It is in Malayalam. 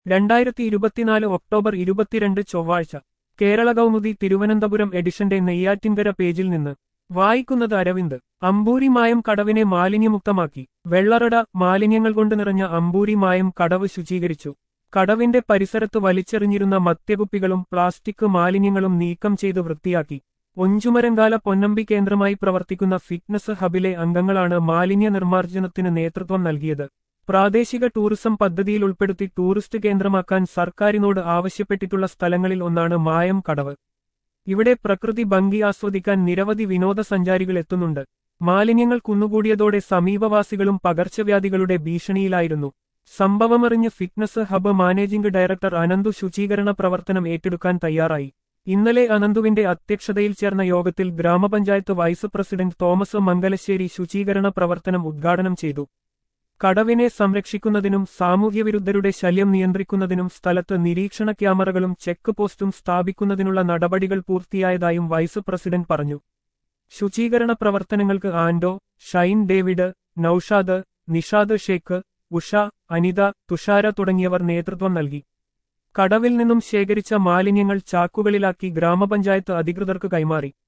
രണ്ടായിരത്തി ഇരുപത്തിനാല് ഒക്ടോബർ ഇരുപത്തിരണ്ട് ചൊവ്വാഴ്ച കേരള കൗമുദി തിരുവനന്തപുരം എഡിഷന്റെ നെയ്യാറ്റിൻകര പേജിൽ നിന്ന് വായിക്കുന്നത് അരവിന്ദ് അമ്പൂരി മായം കടവിനെ മാലിന്യമുക്തമാക്കി വെള്ളറട മാലിന്യങ്ങൾ കൊണ്ട് നിറഞ്ഞ അമ്പൂരി മായം കടവ് ശുചീകരിച്ചു കടവിന്റെ പരിസരത്ത് വലിച്ചെറിഞ്ഞിരുന്ന മദ്യകുപ്പികളും പ്ലാസ്റ്റിക് മാലിന്യങ്ങളും നീക്കം ചെയ്ത് വൃത്തിയാക്കി ഒഞ്ചുമരങ്കാല പൊന്നമ്പി കേന്ദ്രമായി പ്രവർത്തിക്കുന്ന ഫിറ്റ്നസ് ഹബിലെ അംഗങ്ങളാണ് മാലിന്യ നിർമ്മാർജ്ജനത്തിന് നേതൃത്വം നൽകിയത് പ്രാദേശിക ടൂറിസം പദ്ധതിയിൽ ഉൾപ്പെടുത്തി ടൂറിസ്റ്റ് കേന്ദ്രമാക്കാൻ സർക്കാരിനോട് ആവശ്യപ്പെട്ടിട്ടുള്ള സ്ഥലങ്ങളിൽ ഒന്നാണ് മായം കടവ് ഇവിടെ പ്രകൃതി ഭംഗി ആസ്വദിക്കാൻ നിരവധി വിനോദസഞ്ചാരികൾ എത്തുന്നുണ്ട് മാലിന്യങ്ങൾ കുന്നുകൂടിയതോടെ സമീപവാസികളും പകർച്ചവ്യാധികളുടെ ഭീഷണിയിലായിരുന്നു സംഭവമറിഞ്ഞ് fitness hub managing director Ananthu ശുചീകരണ പ്രവർത്തനം ഏറ്റെടുക്കാൻ തയ്യാറായി ഇന്നലെ അനന്തുവിന്റെ അധ്യക്ഷതയിൽ ചേർന്ന യോഗത്തിൽ ഗ്രാമപഞ്ചായത്ത് വൈസ് പ്രസിഡന്റ് തോമസ് മംഗലശ്ശേരി ശുചീകരണ പ്രവർത്തനം ഉദ്ഘാടനം ചെയ്തു കടവിനെ സംരക്ഷിക്കുന്നതിനും സാമൂഹ്യവിരുദ്ധരുടെ ശല്യം നിയന്ത്രിക്കുന്നതിനും സ്ഥലത്ത് നിരീക്ഷണ ക്യാമറകളും ചെക്ക് പോസ്റ്റും സ്ഥാപിക്കുന്നതിനുള്ള നടപടികൾ പൂർത്തിയായതായും വൈസ് പ്രസിഡന്റ് പറഞ്ഞു ശുചീകരണ പ്രവർത്തനങ്ങൾക്ക് ആൻഡോ ഷൈൻ ഡേവിഡ് നൌഷാദ് നിഷാദ് ഷേഖ് ഉഷ അനിത തുഷാര തുടങ്ങിയവർ നേതൃത്വം നൽകി കടവിൽ നിന്നും ശേഖരിച്ച മാലിന്യങ്ങൾ ചാക്കുകളിലാക്കി ഗ്രാമപഞ്ചായത്ത് അധികൃതർക്ക് കൈമാറി